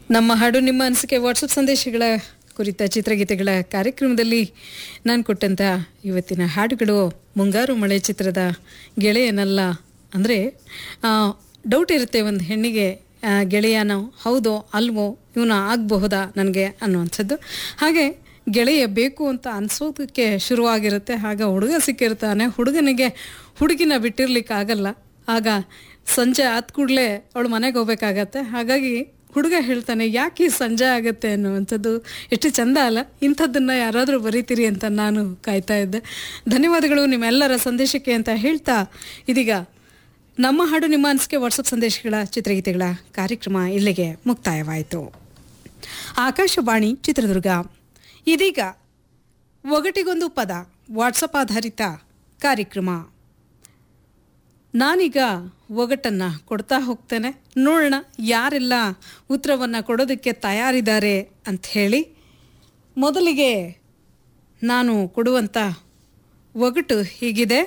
ನಮ್ಮ ಹಾಡು ನಿಮ್ಮ ಅನಿಸಿಕೆ ವಾಟ್ಸಪ್ ಸಂದೇಶಗಳ ಕುರಿತ ಚಿತ್ರಗೀತೆಗಳ ಕಾರ್ಯಕ್ರಮದಲ್ಲಿ ನಾನು ಕೊಟ್ಟಂಥ ಇವತ್ತಿನ ಹಾಡುಗಳು ಮುಂಗಾರು ಮಳೆ ಚಿತ್ರದ ಗೆಳೆಯನಲ್ಲ ಅಂದರೆ ಡೌಟ್ ಇರುತ್ತೆ ಒಂದು ಹೆಣ್ಣಿಗೆ ಆ, ಗೆಳೆಯನೋ ಹೌದೋ ಅಲ್ವೋ ಇವನ ಆಗಬಹುದಾ ನನಗೆ ಅನ್ನುವಂಥದ್ದು ಹಾಗೆ ಗೆಳೆಯ ಬೇಕು ಅಂತ ಅನ್ಸೋದಕ್ಕೆ ಶುರುವಾಗಿರುತ್ತೆ ಆಗ ಹುಡುಗ ಸಿಕ್ಕಿರ್ತಾನೆ ಹುಡುಗನಿಗೆ ಹುಡುಗಿನ ಬಿಟ್ಟಿರ್ಲಿಕ್ಕಾಗಲ್ಲ ಆಗ ಸಂಜೆ ಆದ ಕೂಡಲೇ ಅವಳು ಮನೆಗೆ ಹೋಗ್ಬೇಕಾಗತ್ತೆ ಹಾಗಾಗಿ ಹುಡುಗ ಹೇಳ್ತಾನೆ ಯಾಕೆ ಈ ಸಂಜೆ ಆಗುತ್ತೆ ಅನ್ನುವಂಥದ್ದು ಎಷ್ಟು ಚಂದ ಅಲ್ಲ ಇಂಥದ್ದನ್ನು ಯಾರಾದರೂ ಬರೀತೀರಿ ಅಂತ ನಾನು ಕಾಯ್ತಾ ಇದ್ದೆ ಧನ್ಯವಾದಗಳು ನಿಮ್ಮೆಲ್ಲರ ಸಂದೇಶಕ್ಕೆ ಅಂತ ಹೇಳ್ತಾ ಇದೀಗ ನಮ್ಮ ಹಾಡು ನಿಮ್ಮ ಅನಿಸಿಕೆ ವಾಟ್ಸಪ್ ಸಂದೇಶಗಳ ಚಿತ್ರಗೀತೆಗಳ ಕಾರ್ಯಕ್ರಮ ಇಲ್ಲಿಗೆ ಮುಕ್ತಾಯವಾಯಿತು ಆಕಾಶವಾಣಿ ಚಿತ್ರದುರ್ಗ ಇದೀಗ ಒಗಟಿಗೊಂದು ಪದ ವಾಟ್ಸಪ್ ಆಧಾರಿತ ಕಾರ್ಯಕ್ರಮ ನಾನೀಗ ಒಗಟನ್ನು ಕೊಡ್ತಾ ಹೋಗ್ತೇನೆ ನೋಡೋಣ ಯಾರೆಲ್ಲ ಉತ್ತರವನ್ನು ಕೊಡೋದಕ್ಕೆ ತಯಾರಿದ್ದಾರೆ ಅಂತ ಹೇಳಿ ಮೊದಲಿಗೆ ನಾನು ಕೊಡುವಂಥ ಒಗಟು ಹೀಗಿದೆ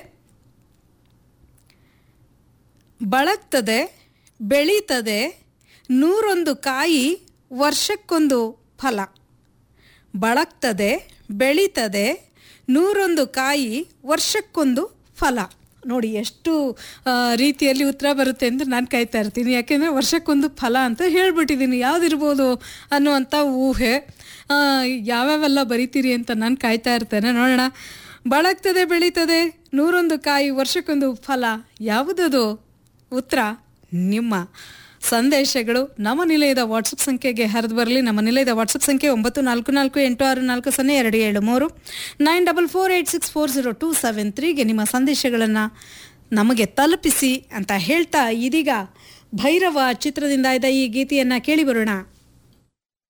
ಬಳಕ್ತದೆ ಬೆಳೀತದೆ ನೂರೊಂದು ಕಾಯಿ ವರ್ಷಕ್ಕೊಂದು ಫಲ ಬಳಕ್ತದೆ ಬೆಳೀತದೆ ನೂರೊಂದು ಕಾಯಿ ವರ್ಷಕ್ಕೊಂದು ಫಲ ನೋಡಿ ಎಷ್ಟು ಆ, ರೀತಿಯಲ್ಲಿ ಉತ್ತರ ಬರುತ್ತೆ ಅಂತ ನಾನು ಕಾಯ್ತಾ ಇರ್ತೀನಿ ಯಾಕೆಂದರೆ ವರ್ಷಕ್ಕೊಂದು ಫಲ ಅಂತ ಹೇಳ್ಬಿಟ್ಟಿದ್ದೀನಿ ಯಾವುದಿರ್ಬೋದು ಅನ್ನುವಂಥ ಊಹೆ ಆ, ಯಾವ್ಯಾವೆಲ್ಲ ಬರಿತೀರಿ ಅಂತ ನಾನು ಕಾಯ್ತಾ ಇರ್ತೇನೆ ನೋಡೋಣ ಬಳಕ್ತದೆ ಬೆಳೀತದೆ ನೂರೊಂದು ಕಾಯಿ ವರ್ಷಕ್ಕೊಂದು ಫಲ ಯಾವುದದು ಉತ್ತರ ನಿಮ್ಮ ಸಂದೇಶಗಳು ನಮ್ಮ ನಿಲಯದ ವಾಟ್ಸಪ್ ಸಂಖ್ಯೆಗೆ ಹರಿದು ಬರಲಿ ನಮ್ಮ ನಿಲಯದ ವಾಟ್ಸಪ್ ಸಂಖ್ಯೆ ಒಂಬತ್ತು ನಾಲ್ಕು ನಾಲ್ಕು ಎಂಟು ಆರು ನಾಲ್ಕು ಸೊನ್ನೆ ಎರಡು ಏಳು ಮೂರು nine double four eight six four zero two seven ತ್ರೀಗೆ ನಿಮ್ಮ ಸಂದೇಶಗಳನ್ನು ನಮಗೆ ತಲುಪಿಸಿ ಅಂತ ಹೇಳ್ತಾ ಇದೀಗ ಭೈರವ ಚಿತ್ರದಿಂದ ಇದ್ದ ಈ ಗೀತೆಯನ್ನು ಕೇಳಿ ಬರೋಣ